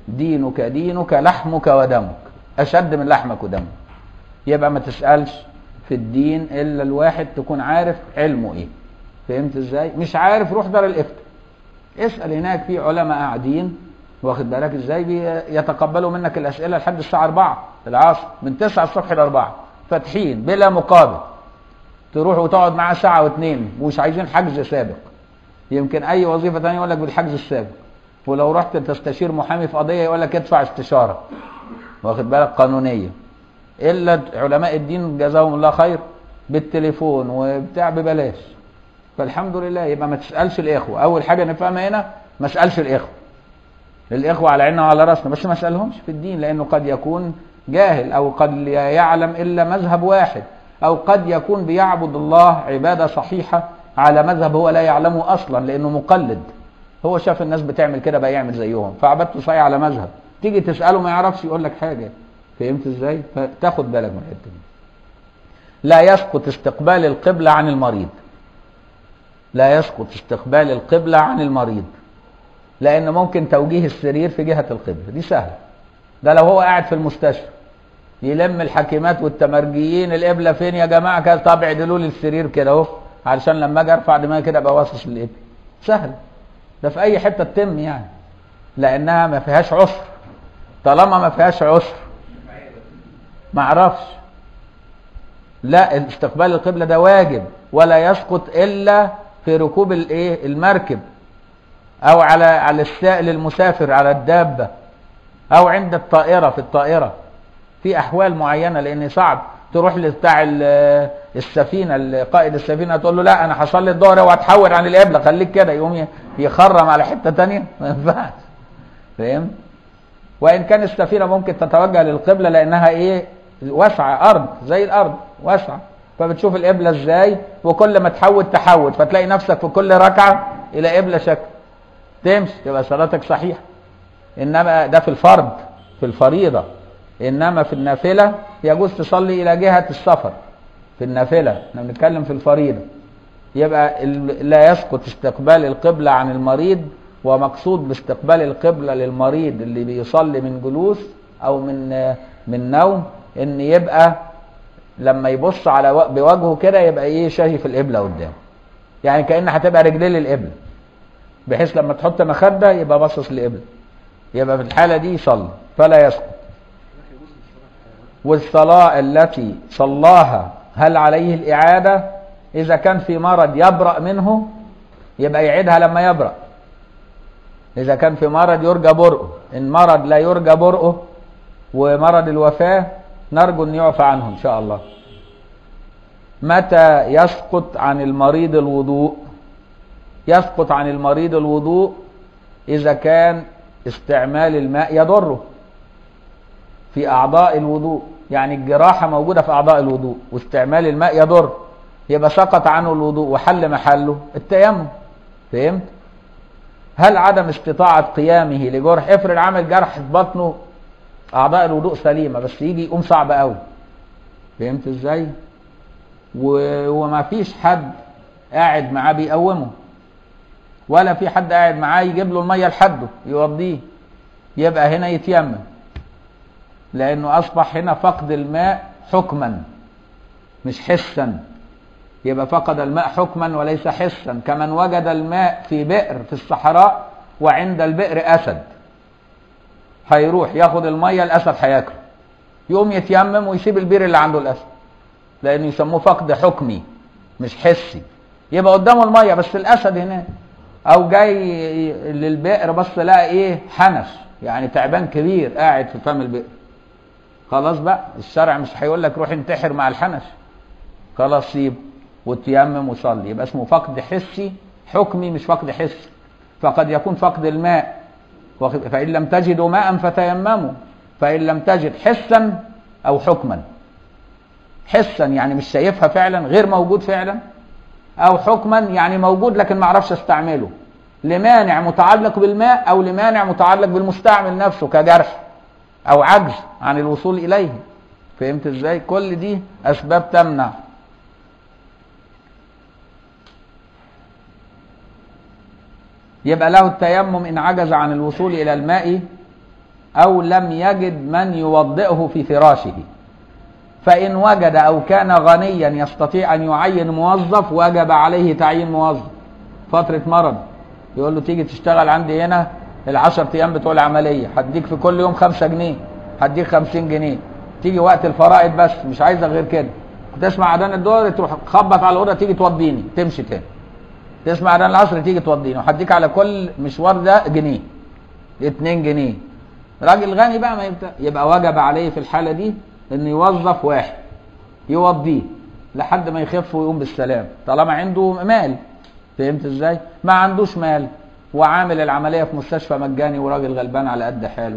دينك دينك لحمك ودمك اشد من لحمك ودمك يبقى ما تسالش في الدين الا الواحد تكون عارف علمه ايه فهمت ازاي مش عارف روح دار الافتاء اسال هناك في علماء قاعدين واخد بالك ازاي يتقبلوا منك الاسئله لحد الساعه 4 العصر من 9 الصبح ل 4 فاتحين بلا مقابل تروح وتقعد معاه ساعه واثنين ومش عايزين حجز سابق يمكن اي وظيفه ثانيه يقول لك بالحجز السابق ولو رحت تستشير محامي في قضيه يقول لك ادفع استشاره واخد بالك قانونيه الا علماء الدين جزاهم الله خير بالتليفون وبتاع ببلاش فالحمد لله يبقى ما تسالش الاخوه اول حاجه نفهمها هنا ما اسالش الاخوه الاخوه على عيننا وعلى راسنا بس ما اسالهمش في الدين لانه قد يكون جاهل او قد لا يعلم الا مذهب واحد او قد يكون بيعبد الله عباده صحيحه على مذهب هو لا يعلمه اصلا لانه مقلد هو شاف الناس بتعمل كده بقى يعمل زيهم فعبدته صحيح على مذهب تيجي تساله ما يعرفش يقول لك حاجه فهمت ازاي فتاخد بالك من الحته دي لا يسقط استقبال القبله عن المريض لا يسقط استقبال القبله عن المريض لان ممكن توجيه السرير في جهه القبله دي سهله ده لو هو قاعد في المستشفى يلم الحكيمات والتمرجيين القبله فين يا جماعه كده طب اعدلوا لي السرير كده اهو علشان لما اجي ارفع دماغي كده ابقى باصص للقبله سهل ده في اي حته تتم يعني لانها ما فيهاش عسر طالما ما فيهاش عسر ما اعرفش لا استقبال القبله ده واجب ولا يسقط الا في ركوب الايه المركب او على على السائل المسافر على الدابه او عند الطائره في الطائره في احوال معينه لان صعب تروح لبتاع السفينه قائد السفينه تقول له لا انا هصلي الظهر وهتحول عن القبله خليك كده يقوم يخرم على حته ثانيه ما ينفعش فاهم وان كان السفينه ممكن تتوجه للقبله لانها ايه واسعه ارض زي الارض واسعه فبتشوف القبله ازاي وكل ما تحول تحول فتلاقي نفسك في كل ركعه الى قبله شكل تمشي تبقى صلاتك صحيحه انما ده في الفرض في الفريضه انما في النافله يجوز تصلي الى جهه السفر في النافله احنا بنتكلم في الفريضه يبقى لا يسقط استقبال القبله عن المريض ومقصود باستقبال القبله للمريض اللي بيصلي من جلوس او من من نوم ان يبقى لما يبص على بوجهه كده يبقى ايه شايف القبله قدامه يعني كان هتبقى رجليه للقبله بحيث لما تحط مخده يبقى باصص للقبله يبقى في الحاله دي يصلي فلا يسقط والصلاه التي صلاها هل عليه الاعاده اذا كان في مرض يبرا منه يبقى يعيدها لما يبرا اذا كان في مرض يرجى برؤه ان مرض لا يرجى برؤه ومرض الوفاه نرجو ان يعفى عنه ان شاء الله متى يسقط عن المريض الوضوء يسقط عن المريض الوضوء اذا كان استعمال الماء يضره في اعضاء الوضوء يعني الجراحه موجوده في اعضاء الوضوء واستعمال الماء يضر يبقى سقط عنه الوضوء وحل محله التيمم فهمت هل عدم استطاعه قيامه لجرح افرض عمل جرح في بطنه اعضاء الوضوء سليمه بس يجي يقوم صعب قوي فهمت ازاي و... وما فيش حد قاعد معاه بيقومه ولا في حد قاعد معاه يجيب له الميه لحده يوضيه يبقى هنا يتيمم لانه اصبح هنا فقد الماء حكما مش حسا يبقى فقد الماء حكما وليس حسا كمن وجد الماء في بئر في الصحراء وعند البئر اسد هيروح ياخد الميه الاسد هياكله يقوم يتيمم ويسيب البير اللي عنده الاسد لانه يسموه فقد حكمي مش حسي يبقى قدامه الميه بس الاسد هناك او جاي للبئر بس لقى ايه حنش يعني تعبان كبير قاعد في فم البئر خلاص بقى الشرع مش هيقول لك روح انتحر مع الحنش خلاص سيب وتيمم وصلي يبقى اسمه فقد حسي حكمي مش فقد حسي فقد يكون فقد الماء فإن لم تجدوا ماء فتيمموا فإن لم تجد حسا أو حكما حسا يعني مش شايفها فعلا غير موجود فعلا أو حكما يعني موجود لكن ما اعرفش استعمله لمانع متعلق بالماء أو لمانع متعلق بالمستعمل نفسه كجرح أو عجز عن الوصول إليه فهمت ازاي؟ كل دي أسباب تمنع يبقى له التيمم إن عجز عن الوصول إلى الماء أو لم يجد من يوضئه في فراشه فإن وجد أو كان غنيا يستطيع أن يعين موظف وجب عليه تعيين موظف فترة مرض يقول له تيجي تشتغل عندي هنا العشر أيام بتوع العملية هديك في كل يوم خمسة جنيه هديك خمسين جنيه تيجي وقت الفرائض بس مش عايزة غير كده تسمع أذان الظهر تروح تخبط على الأوضة تيجي توديني تمشي تاني تسمع أذان العصر تيجي توديني وهديك على كل مشوار ده جنيه اتنين جنيه راجل غني بقى ما يبقى, يبقى وجب عليه في الحالة دي ان يوظف واحد يوضيه لحد ما يخف ويقوم بالسلام طالما عنده مال فهمت ازاي ما عندوش مال وعامل العملية في مستشفى مجاني وراجل غلبان على قد حاله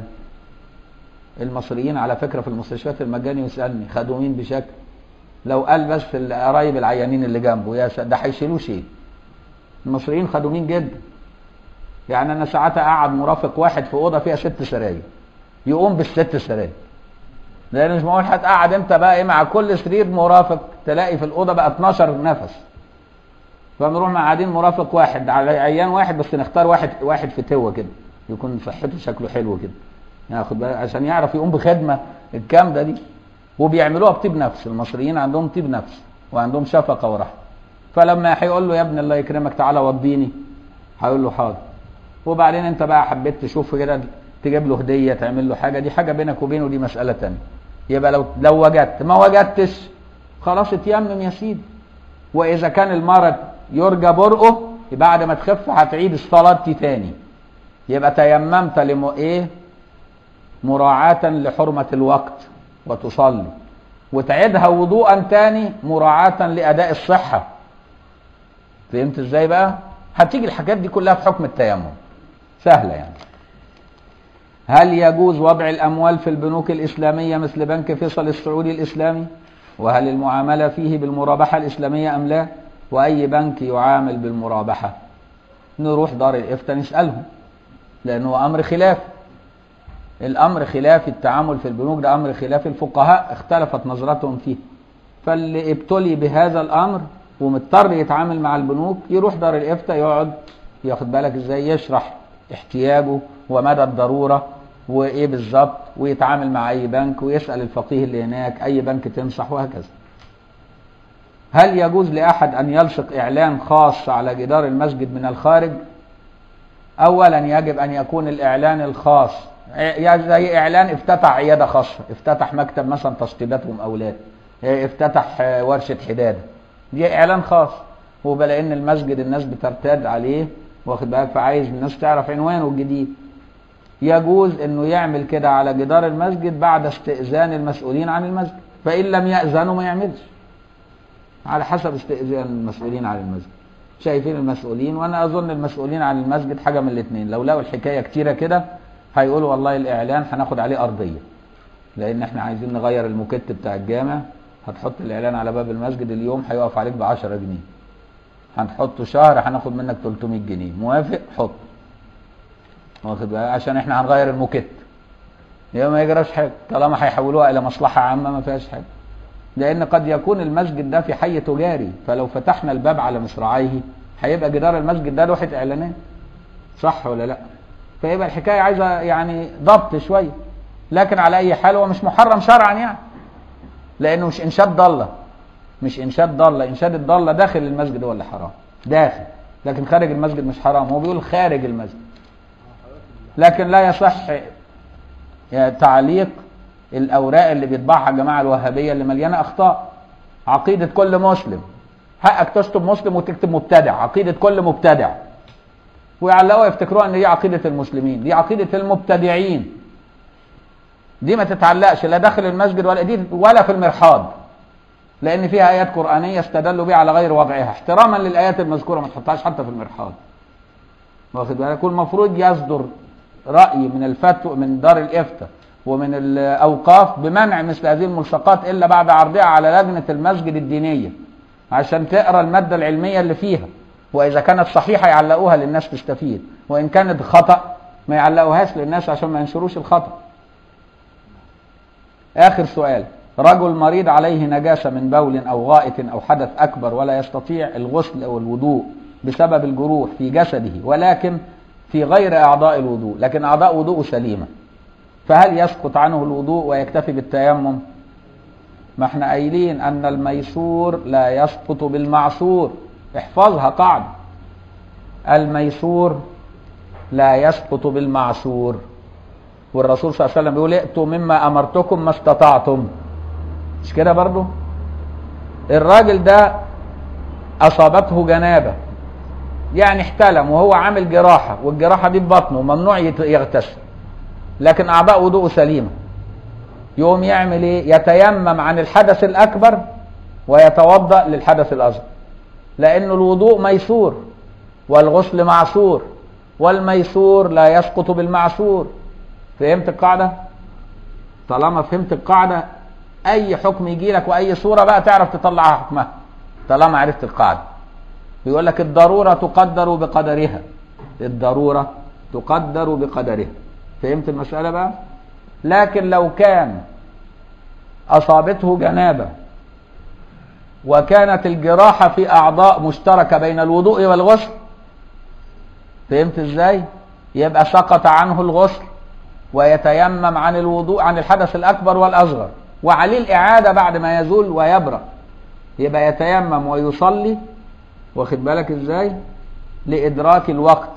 المصريين على فكرة في المستشفيات المجاني يسألني خدوا مين بشكل لو قال بس في القرايب العيانين اللي جنبه يا ده هيشيلوه شيء المصريين خدوا مين جدا يعني انا ساعات اقعد مرافق واحد في اوضه فيها ست سراير يقوم بالست سراير لان مش معقول هتقعد انت بقى ايه مع كل سرير مرافق تلاقي في الاوضه بقى 12 نفس فنروح قاعدين مرافق واحد على عيان واحد بس نختار واحد واحد في توه كده يكون صحته شكله حلو كده ياخد بالك عشان يعرف يقوم بخدمه الجامده دي وبيعملوها بطيب نفس المصريين عندهم طيب نفس وعندهم شفقه ورحمه فلما هيقول له يا ابني الله يكرمك تعالى وضيني هيقول له حاضر وبعدين انت بقى حبيت تشوف كده تجيب له هديه تعمل له حاجه دي حاجه بينك وبينه دي مساله تانية يبقى لو لو وجدت ما وجدتش خلاص اتيمم يا سيدي واذا كان المرض يرجى برؤه بعد ما تخف هتعيد الصلاه دي تاني يبقى تيممت لم ايه مراعاة لحرمة الوقت وتصلي وتعيدها وضوءا تاني مراعاة لأداء الصحة فهمت ازاي بقى هتيجي الحاجات دي كلها في حكم التيمم سهلة يعني هل يجوز وضع الأموال في البنوك الإسلامية مثل بنك فيصل السعودي الإسلامي وهل المعاملة فيه بالمرابحة الإسلامية أم لا وأي بنك يعامل بالمرابحة نروح دار الإفتاء نسألهم لأنه أمر خلاف الأمر خلاف التعامل في البنوك ده أمر خلاف الفقهاء اختلفت نظرتهم فيه فاللي ابتلي بهذا الأمر ومضطر يتعامل مع البنوك يروح دار الإفتاء يقعد ياخد بالك ازاي يشرح احتياجه ومدى الضرورة وايه بالظبط ويتعامل مع اي بنك ويسأل الفقيه اللي هناك اي بنك تنصح وهكذا هل يجوز لأحد أن يلصق إعلان خاص على جدار المسجد من الخارج أولا يجب أن يكون الإعلان الخاص يعني زي إعلان افتتح عيادة خاصة افتتح مكتب مثلا تشطيبات ومقاولات افتتح ورشة حدادة دي إعلان خاص وبلا إن المسجد الناس بترتاد عليه واخد بالك فعايز الناس تعرف عنوانه الجديد يجوز انه يعمل كده على جدار المسجد بعد استئذان المسؤولين عن المسجد فان لم ياذنوا ما يعملش على حسب استئذان المسؤولين عن المسجد شايفين المسؤولين وانا اظن المسؤولين عن المسجد حاجه من الاثنين لو لقوا الحكايه كتيره كده هيقولوا والله الاعلان هناخد عليه ارضيه لان احنا عايزين نغير الموكيت بتاع الجامع هتحط الاعلان على باب المسجد اليوم هيقف عليك ب 10 جنيه هنحطه شهر هناخد منك 300 جنيه موافق حط واخد بالك عشان احنا هنغير الموكيت يبقى ما يجراش حاجه طالما هيحولوها الى مصلحه عامه ما فيهاش حاجه لان قد يكون المسجد ده في حي تجاري فلو فتحنا الباب على مصراعيه هيبقى جدار المسجد ده لوحه اعلانات صح ولا لا فيبقى الحكايه عايزه يعني ضبط شويه لكن على اي حال هو مش محرم شرعا يعني لانه مش انشاد ضاله مش انشاد ضاله انشاد الضاله داخل المسجد هو اللي حرام داخل لكن خارج المسجد مش حرام هو بيقول خارج المسجد لكن لا يصح تعليق الاوراق اللي بيطبعها الجماعه الوهابيه اللي مليانه اخطاء عقيده كل مسلم حقك تشتم مسلم وتكتب مبتدع عقيده كل مبتدع ويعلقوا يفتكروها ان دي عقيده المسلمين دي عقيده المبتدعين دي ما تتعلقش لا داخل المسجد ولا دي ولا في المرحاض لان فيها ايات قرانيه استدلوا بها على غير وضعها احتراما للايات المذكوره ما تحطهاش حتى في المرحاض واخد بالك والمفروض يصدر راي من الفتوى من دار الافتاء ومن الاوقاف بمنع مثل هذه الملصقات الا بعد عرضها على لجنه المسجد الدينيه عشان تقرا الماده العلميه اللي فيها واذا كانت صحيحه يعلقوها للناس تستفيد وان كانت خطا ما يعلقوهاش للناس عشان ما ينشروش الخطا اخر سؤال رجل مريض عليه نجاسه من بول او غائط او حدث اكبر ولا يستطيع الغسل او الوضوء بسبب الجروح في جسده ولكن في غير اعضاء الوضوء لكن اعضاء وضوءه سليمه فهل يسقط عنه الوضوء ويكتفي بالتيمم ما احنا قايلين ان الميسور لا يسقط بالمعصور احفظها قاعدة الميسور لا يسقط بالمعصور والرسول صلى الله عليه وسلم بيقول ائتوا مما امرتكم ما استطعتم مش كده برضو الراجل ده اصابته جنابه يعني احتلم وهو عامل جراحه والجراحه دي في بطنه ممنوع يت- يغتسل لكن اعضاء وضوءه سليمه يقوم يعمل ايه يتيمم عن الحدث الاكبر ويتوضا للحدث الاصغر لان الوضوء ميسور والغسل معصور والميسور لا يسقط بالمعصور فهمت القاعده طالما فهمت القاعده اي حكم يجي لك واي صوره بقى تعرف تطلعها حكمها طالما عرفت القاعده بيقول لك الضروره تقدر بقدرها الضروره تقدر بقدرها فهمت المساله بقى لكن لو كان اصابته جنابه وكانت الجراحه في اعضاء مشتركه بين الوضوء والغسل فهمت ازاي يبقى سقط عنه الغسل ويتيمم عن الوضوء عن الحدث الاكبر والاصغر وعليه الاعاده بعد ما يزول ويبرأ يبقى يتيمم ويصلي واخد بالك ازاي لادراك الوقت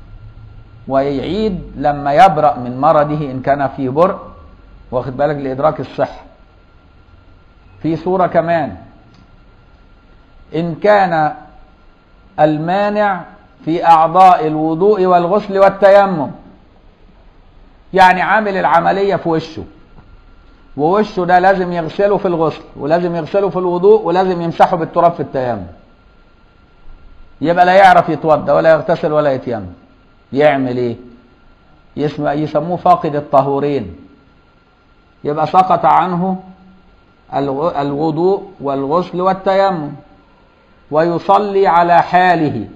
ويعيد لما يبرأ من مرضه ان كان فيه برء واخد بالك لادراك الصحه في صوره كمان ان كان المانع في اعضاء الوضوء والغسل والتيمم يعني عامل العمليه في وشه ووشه ده لازم يغسله في الغسل ولازم يغسله في الوضوء ولازم يمسحه بالتراب في التيمم يبقى لا يعرف يتوضا ولا يغتسل ولا يتيمم يعمل ايه يسمى يسموه فاقد الطهورين يبقى سقط عنه الو- الوضوء والغسل والتيمم ويصلي على حاله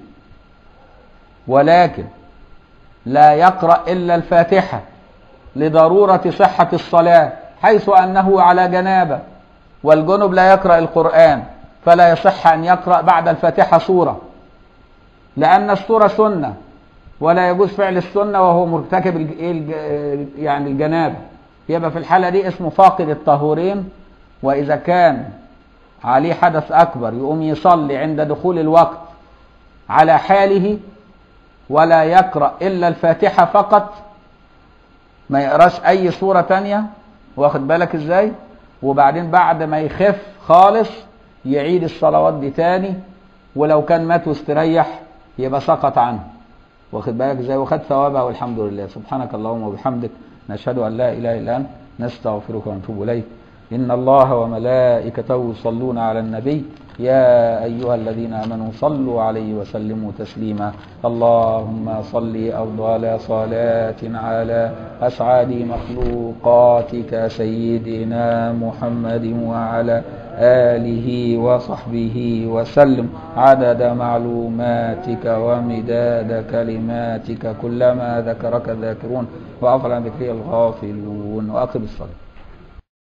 ولكن لا يقرأ إلا الفاتحة لضرورة صحة الصلاة حيث أنه على جنابة والجنب لا يقرأ القرآن فلا يصح أن يقرأ بعد الفاتحة سورة لأن السورة سنة ولا يجوز فعل السنة وهو مرتكب الج- إيه الج- يعني الجنابة يبقى في الحالة دي اسمه فاقد الطهورين وإذا كان عليه حدث أكبر يقوم يصلي عند دخول الوقت على حاله ولا يقرأ إلا الفاتحة فقط ما يقراش أي سورة تانية واخد بالك إزاي وبعدين بعد ما يخف خالص يعيد الصلوات دي تاني ولو كان مات واستريح يبقى سقط عنه واخد بالك ازاي وخد ثوابها والحمد لله سبحانك اللهم وبحمدك نشهد ان لا اله الا انت نستغفرك ونتوب اليك ان الله وملائكته يصلون على النبي يا ايها الذين امنوا صلوا عليه وسلموا تسليما اللهم صل افضل صلاه على اسعد مخلوقاتك سيدنا محمد وعلى آله وصحبه وسلم عدد معلوماتك ومداد كلماتك كلما ذكرك الذاكرون وأغفل عن ذكري الغافلون وأقم الصلاة